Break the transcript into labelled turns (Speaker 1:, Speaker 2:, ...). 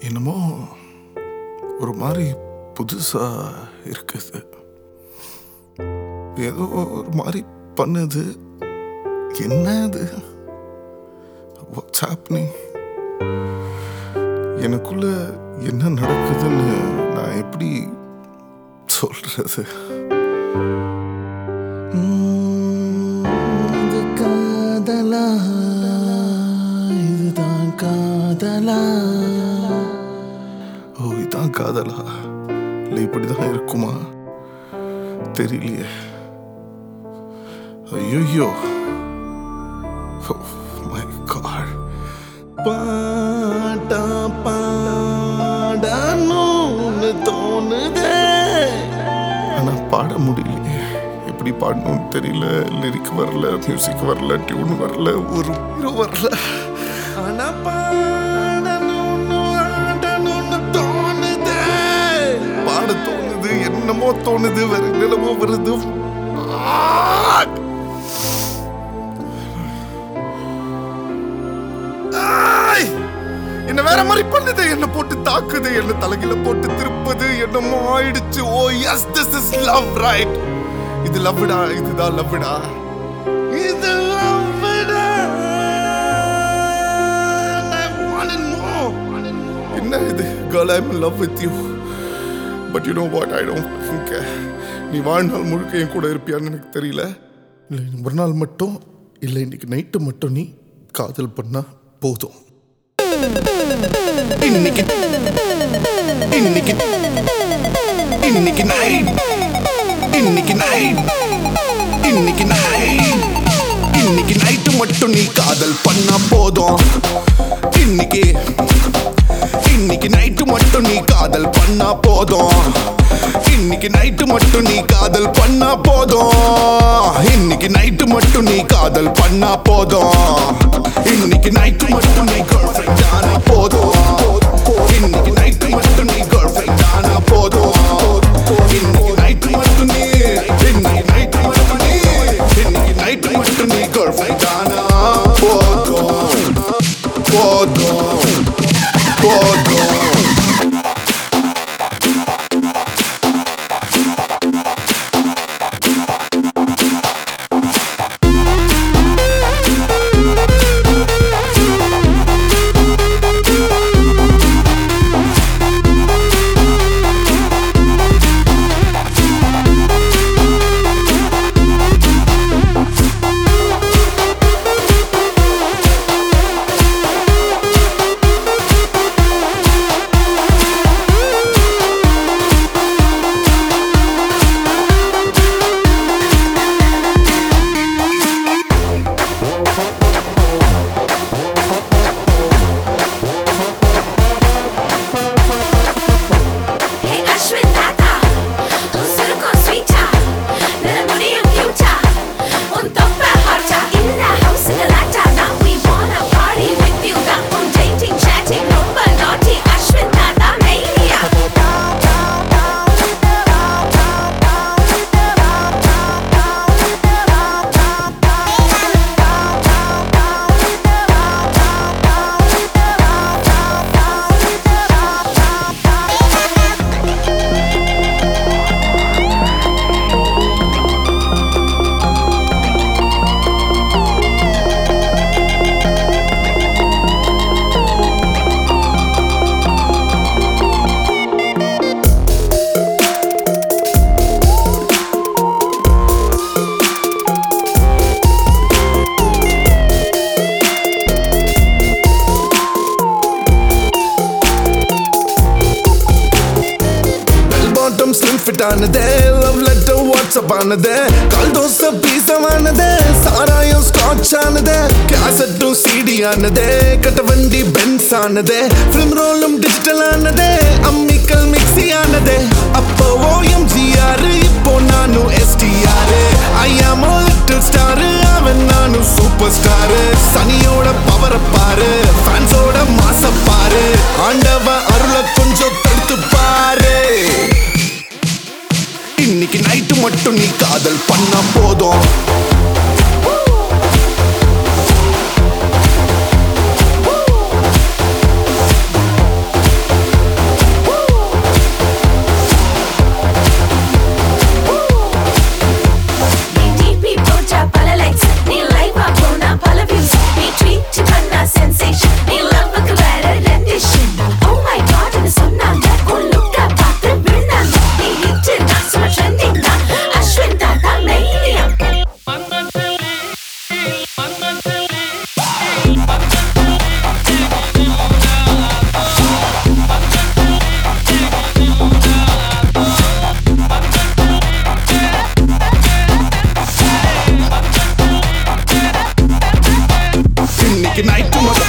Speaker 1: என்னமோ ஒரு மாதிரி புதுசா இருக்குது ஏதோ ஒரு மாதிரி பண்ணுது என்ன அது வாட்ஸ் ஹேப்னிங் எனக்குள்ள என்ன நடக்குதுன்னு நான் எப்படி சொல்றது உம், இது காதலா இதுதான் காதலா ஓ இதான் காதலா இல்லை இப்படிதான் இருக்குமா தெரியலையே ஐயோ மை காட் பாட்டா பாடணும்னு தோணுதே ஆனா பாட முடியலையே எப்படி பாடணும்னு தெரியல லிரிக் வரல மியூசிக் வரல டியூன் வரல ஒரு ஹீரோ வரல ஆனா பாடணும்னு ஆடணும்னு தோணுதே பாட தோணுது என்னமோ தோணுது வேற என்னமோ வருது Ah! ஆய்! என்ன வேற மாதிரி பண்ணுது என்ன போட்டு தாக்குது என்ன தலையில போட்டு திருப்புது என்னமோ ஆயிடுச்சு oh yes this is love right இது லவ்டா இதுதான் லவ்டா இது லவ்டா என்ன இது girl i'm in love with you but you know what I don't care நீ வாழ்நாள் முழுக்க என் கூட இருப்பியான்னு எனக்கு தெரியல இல்லை ஒரு நாள் மட்டும் இல்லை இன்னைக்கு நைட்டு மட்டும் நீ காதல் பண்ணா போதும்
Speaker 2: இன்னைக்கு இன்னைக்கு இன்னைக்கு நைட் இன்னைக்கு நைட் இன்னைக்கு நைட் இன்னைக்கு நைட்டு மட்டும் நீ காதல் பண்ணா போதும் இன்னைக்கு இன்னைக்கு நைட்டு மட்டும் நீ காதல் பண்ணா போதும் இன்னைக்கு நைட்டு மட்டும் நீ காதல் பண்ணா போதும் இன்னைக்கு நைட்டு மட்டும் நீ காதல் பண்ணா போதும் இன்னைக்கு நைட்டு மட்டும் நீ கேர்ள் ஃப்ரெண்ட் ஆனா போதும் இன்னைக்கு நைட்டு மட்டும் நீ கேர்ள் ஃப்ரெண்ட் ஆனா போதும் இன்னைக்கு நைட்டு மட்டும் நீ இன்னைக்கு நைட்டு மட்டும் நீ இன்னைக்கு நைட்டு மட்டும் நீ கேர்ள் ஃப்ரெண்ட் ஆனா போதும் போதும் போதும்
Speaker 3: Hey Ashwin Tata, un surco sweeter, nella முடியும் future, un தொப்பை hotcha, in the house galacta. Now we wanna party with you, தான் உன் dating chatting ரொம்ப naughty. Ashwin Tata mania.
Speaker 1: Bell bottom slim fit ஆனதே லவ் லெட்டர் வாட்ஸ்அப் ஆனதே கால் தோசை பீசமானதே சாராயம் Scotch ஆனதே கேசட்டும் சிடி ஆனதே கட்ட வண்டி பென்ஸ் ஆனதே ஃபிலிம் ரோலும் டிஜிட்டல் ஆனதே அம்மிக்கல் மிக்ஸி ஆனதே அப்போ ஓஎம் ஜிஆர் இப்போ நானும் எஸ்டிஆர் ஐ ஆம் லிட்டில் ஸ்டார் அவன் நானும் சூப்பர் ஸ்டார் சனியோட பவர பாரு ஃபேன்ஸோட மாச பாரு ஆண்டவன் அருள கொஞ்சம் தடுத்து பாரு இன்னைக்கு நைட்டு மட்டும் நீ காதல் பண்ணா போதும்
Speaker 2: இன்னைக்கு நைட்டு மட்டும்